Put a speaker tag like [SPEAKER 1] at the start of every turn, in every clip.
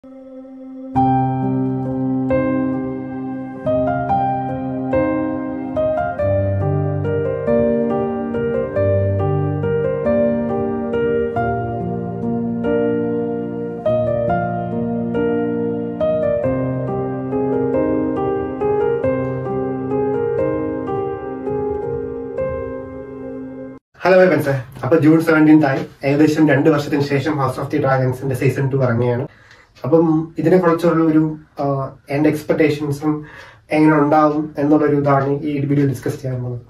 [SPEAKER 1] hello friends അപ്പൊ June seventeenth ആയി ഏകദേശം രണ്ട് വർഷത്തിന് ശേഷം ഹൗസ് ഓഫ് ദി ഡ്രാഗൺസിന്റെ സീസൺ ടു ഇറങ്ങിയാണ് അപ്പം ഇതിനെ കുറിച്ചുള്ള ഒരു ആ, എന്റെ എക്സ്പെക്ടേഷൻസും എങ്ങനെ ഉണ്ടാവും എന്നുള്ളൊരു ഇതാണ് ഈ വീഡിയോ ഡിസ്കസ് ചെയ്യാൻ പോകുന്നത്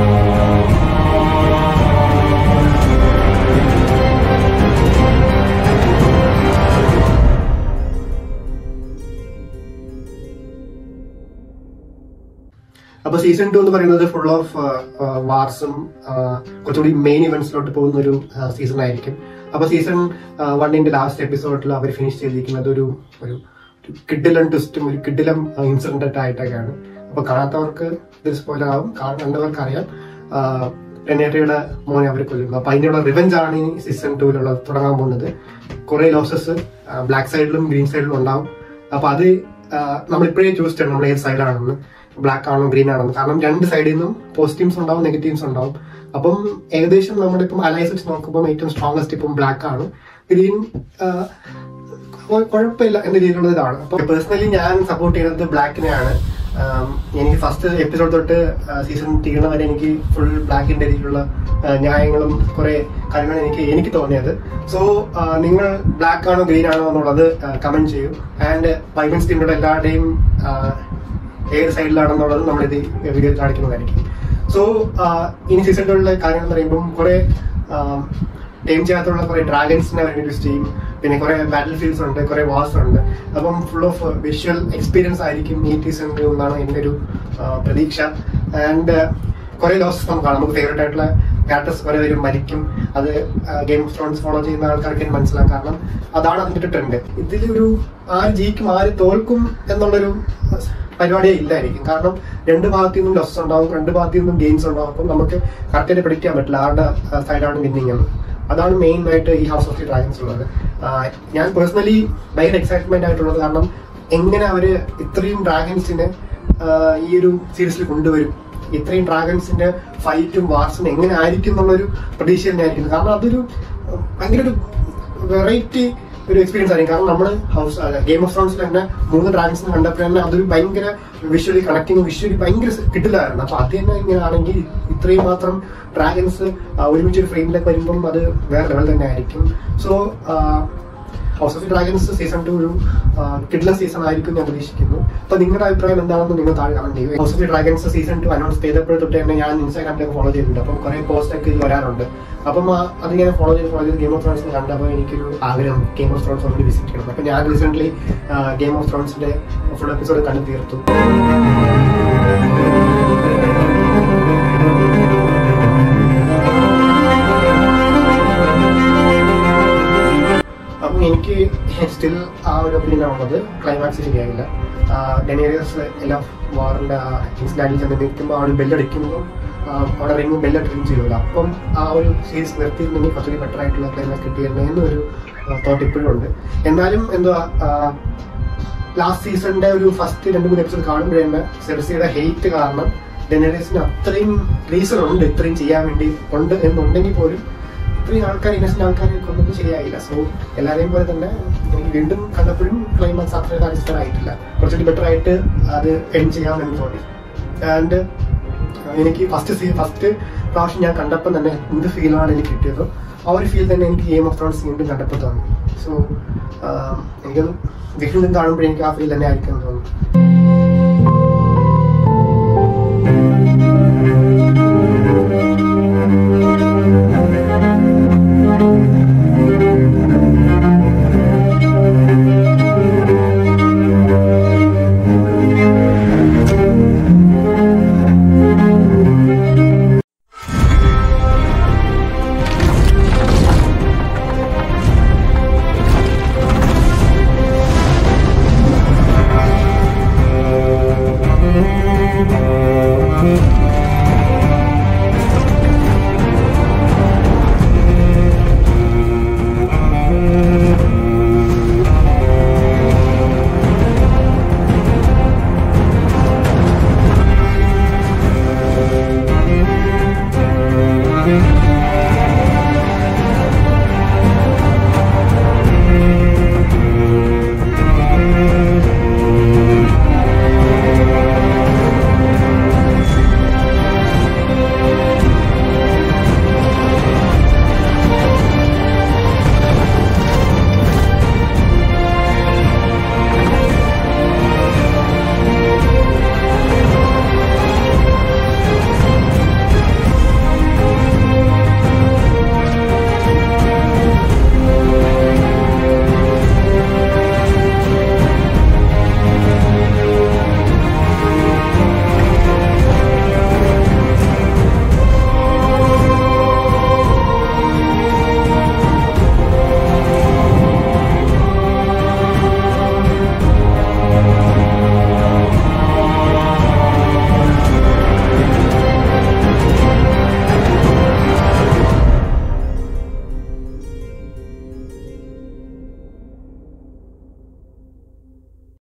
[SPEAKER 1] അപ്പൊ സീസൺ ടു എന്ന് പറയുന്നത് ഫുൾ ഓഫ് വാർസും കുറച്ചുകൂടി മെയിൻ ഇവന്റ്സിലോട്ട് പോകുന്ന ഒരു സീസൺ ആയിരിക്കും അപ്പൊ സീസൺ വണ്ണിന്റെ ലാസ്റ്റ് എപ്പിസോഡിൽ അവർ ഫിനിഷ് ചെയ്തിരിക്കുന്നത് ഒരു ഒരു കിഡിലം ട്വിസ്റ്റും ഒരു കിഡിലം ഇൻസിഡന്റ് ആയിട്ടൊക്കെയാണ് അപ്പൊ കാണാത്തവർക്ക് ഇത് സ്പോയിലർ ആവും കണ്ടവർക്ക് അറിയാം പെന്നേറ്റയുടെ മോനെ അവർ കൊല്ലുന്നു അപ്പൊ അതിനുള്ള റിവെഞ്ച് ആണ് ഈ സീസൺ ടൂവിലുള്ള തുടങ്ങാൻ പോകുന്നത് കുറെ ലോസസ് ബ്ലാക്ക് സൈഡിലും ഗ്രീൻ സൈഡിലും ഉണ്ടാവും അപ്പൊ അത് നമ്മൾ ഇപ്പോഴേ ചൂസ് ചെയ്യണം നമ്മൾ ഏത് സൈഡാണെന്ന് ബ്ലാക്ക് ആണോ ഗ്രീൻ ആണോ കാരണം രണ്ട് സൈഡിൽ നിന്നും പോസിറ്റീവ്സ് ഉണ്ടാവും നെഗറ്റീവ്സ് ഉണ്ടാവും അപ്പം ഏകദേശം നമ്മളിപ്പം അലൈസ് വെച്ച് നോക്കുമ്പോൾ ഏറ്റവും സ്ട്രോങ്സ്റ്റ് ഇപ്പം ബ്ലാക്ക് ആണ് ഗ്രീൻ കുഴപ്പമില്ല എന്ന രീതിയിലുള്ള ഇതാണ് അപ്പൊ പേഴ്സണലി ഞാൻ സപ്പോർട്ട് ചെയ്യുന്നത് ബ്ലാക്കിനെയാണ് ആം, എനിക്ക് ഫസ്റ്റ് എപ്പിസോഡ് തൊട്ട് സീസൺ തീർന്ന വരെ എനിക്ക് ഫുൾ ബ്ലാക്കിന്റെ രീതിയിലുള്ള ആ, ന്യായങ്ങളും കുറെ കാര്യങ്ങളും എനിക്ക് എനിക്ക് തോന്നിയത് സോ നിങ്ങൾ ബ്ലാക്ക് ആണോ ഗ്രീൻ ആണോ എന്നുള്ളത് കമന്റ് ചെയ്യൂ ആൻഡ് വൈബൻസ് ടീമിലുള്ള എല്ലാവരുടെയും ആ, ഏത് സൈഡിലാണെന്നുള്ളത് നമ്മളിത് വീഡിയോ കാണിക്കുന്നതായിരിക്കും സോ ഇനി സീസൺ ടൂളിലെ കാര്യം എന്ന് പറയുമ്പോൾ കുറെ ടൈം ചെയ്യാത്തുള്ള കുറെ ഡ്രാഗൺസിനെ അവർ ഇൻട്രൊഡ്യൂസ് ചെയ്യും പിന്നെ കുറെ ബാറ്റിൽ ഫീൽഡ്സ് ഉണ്ട് കുറെ വാൾസ് ഉണ്ട് അപ്പം ഫുൾ ഓഫ് വിഷ്വൽ എക്സ്പീരിയൻസ് ആയിരിക്കും ഈ സീസൺ ടു എന്നാണ് എൻ്റെ ഒരു ആ, പ്രതീക്ഷ ആൻഡ് കുറെ ലോസസ് നമുക്ക് കാണാം നമുക്ക് ഫേവറേറ്റ് ആയിട്ടുള്ള ക്യാരക്ടേഴ്സ് കുറെ പേര് മരിക്കും അത് ഗെയിം ഓഫ് ത്രോൺസ് ഫോളോ ചെയ്യുന്ന ആൾക്കാർക്ക് മനസ്സിലാക്കാം കാരണം അതാണ് അതിന്റെ ഒരു ട്രെൻഡ് ഇതിലൊരു ആര് ജയിക്കും ആര് തോൽക്കും എന്നുള്ളൊരു പരിപാടിയേ ഇല്ലായിരിക്കും കാരണം രണ്ട് ഭാഗത്തു നിന്നും ലോസസ് ഉണ്ടാവും രണ്ട് ഭാഗത്തു നിന്നും ഗെയിംസ് ഉണ്ടാവും അപ്പം നമുക്ക് കറക്റ്റായിട്ട് predict ചെയ്യാൻ പറ്റില്ല ആരുടെ സൈഡാണ് വിന്നിങ് എന്ന് അതാണ് മെയിൻ ആയിട്ട് ഈ ഹൗസ് ഓഫ് ദി ഡ്രാഗൺസ് ഉള്ളത് ആ, ഞാൻ പേഴ്സണലി ഭയങ്കര എക്സൈറ്റ്മെന്റ് ആയിട്ടുള്ളത് കാരണം എങ്ങനെ അവര് ഇത്രയും ഡ്രാഗൺസിനെ ഈ ഒരു സീരീസിൽ കൊണ്ടുവരും ഇത്രയും ഡ്രാഗൺസിന്റെ ഫൈറ്റും വാർസും എങ്ങനെ ആയിരിക്കും എന്നുള്ളൊരു പ്രതീക്ഷ തന്നെ ആയിരിക്കും കാരണം അതൊരു ആ, ഭയങ്കര ഒരു വെറൈറ്റി ഒരു എക്സ്പീരിയൻസ് ആയിരിക്കും കാരണം നമ്മൾ ഹൗസ് ഗെയിം ഓഫ് ത്രോൺസിൽ തന്നെ മൂന്ന് ഡ്രാഗൺസിനെ കണ്ടപ്പോൾ തന്നെ അതൊരു ഭയങ്കര വിഷ്വലി കണക്ടിങ് വിഷ്വലി ഭയങ്കര കിട്ടില്ലായിരുന്നു അപ്പൊ അത് തന്നെ ഇങ്ങനെ ആണെങ്കിൽ ഇത്രയും മാത്രം ഡ്രാഗൺസ് ഒരുമിച്ച് ഒരു ഫ്രെയിമിലേക്ക് വരുമ്പം അത് വേറെ ലെവൽ തന്നെ ആയിരിക്കും so house of dragons season two ഒരു കിഡ്ല സീസൺ ആയിരിക്കും ഞാൻ പ്രതീക്ഷിക്കുന്നു അപ്പൊ നിങ്ങളുടെ അഭിപ്രായം എന്താണെന്ന് നിങ്ങൾ താഴെ കമന്റ് ചെയ്യും house of dragons season two announce ചെയ്തപ്പോൾ തൊട്ട് തന്നെ ഞാൻ ഇൻസ്റ്റാഗ്രാമിലൊക്കെ ഫോളോ ചെയ്തിട്ടുണ്ട് അപ്പം കുറെ പോസ്റ്റ് ഒക്കെ ഇതിൽ വരാറുണ്ട് അപ്പം ആ, അത് ഞാൻ ഫോളോ ചെയ്ത് ഫോളോ ചെയ്ത് ഗെയിം ഓഫ് ത്രോൺസ് കണ്ടപ്പോൾ എനിക്കൊരു ആഗ്രഹം game of thrones already visit ചെയ്യണം അപ്പൊ ഞാൻ റീസെന്റ് ഗെയിം ഓഫ് ത്രോൺസിന്റെ ഫുൾ എപ്പിസോഡ് കണ്ടു തീർത്തു അപ്പം എനിക്ക് സ്റ്റിൽ ആ ഒരു ഒപ്പീനിയൻ ഉള്ളത് ക്ലൈമാക്സ് ശരിയായില്ല ഡെനേറിയസ് എല്ലാ വാറിന്റെ ഇൻസിഡന്റിൽ ചെന്ന് നിൽക്കുമ്പോൾ അവിടെ ബെല്ലടിക്കുമ്പോൾ അവിടെ റിംഗ് ബെല്ലടിക്കുകയും ചെയ്യില്ല അപ്പം ആ ഒരു സീരീസ് നിർത്തിയിരുന്നെങ്കിൽ കുറച്ചുകൂടി ബെറ്റർ ആയിട്ടുള്ള ക്ലൈമാക്സ് കിട്ടിയിരുന്നു എന്നൊരു തോട്ട് ഇപ്പോഴും ഉണ്ട് എന്നാലും എന്തുവാ ലാസ്റ്റ് സീസണിന്റെ ഒരു ഫസ്റ്റ് രണ്ട് മൂന്ന് എപ്പിസോഡ് കാണുമ്പോഴേ തന്നെ സെർസിയുടെ ഹെയ്റ്റ് കാരണം ഡെനേറിയസിന് അത്രയും റീസൺ ഉണ്ട് ഇത്രയും ചെയ്യാൻ വേണ്ടി ഉണ്ട് എന്നുണ്ടെങ്കിൽ പോലും ഇത്രയും ആൾക്കാർ ഇന്നസെന്റ് ആൾക്കാരെ കൊണ്ടൊന്നും ശരിയായില്ല സോ എല്ലാവരെയും പോലെ തന്നെ എനിക്ക് വീണ്ടും കണ്ടപ്പോഴും ക്ലൈമാക്സ് അത്ര സാറ്റിസ്ഫൈഡ് ആയിട്ടില്ല കുറച്ചുകൂടി ബെറ്റർ ആയിട്ട് അത് എൻഡ് ചെയ്യാമെന്ന് തോന്നി ആൻഡ് എനിക്ക് ഫസ്റ്റ് സീ ഫസ്റ്റ് പ്രാവശ്യം ഞാൻ കണ്ടപ്പോൾ തന്നെ എന്ത് ഫീലാണ് എനിക്ക് കിട്ടിയത് ആ ഒരു ഫീൽ തന്നെ എനിക്ക് ഗെയിം ഓഫ് ത്രോൺസ് വീണ്ടും കണ്ടപ്പോൾ തോന്നി സോ എനിക്കത് വീണ്ടും കാണുമ്പോൾ എനിക്ക് ആ ഫീൽ തന്നെ ആയിരിക്കും എന്ന് തോന്നുന്നു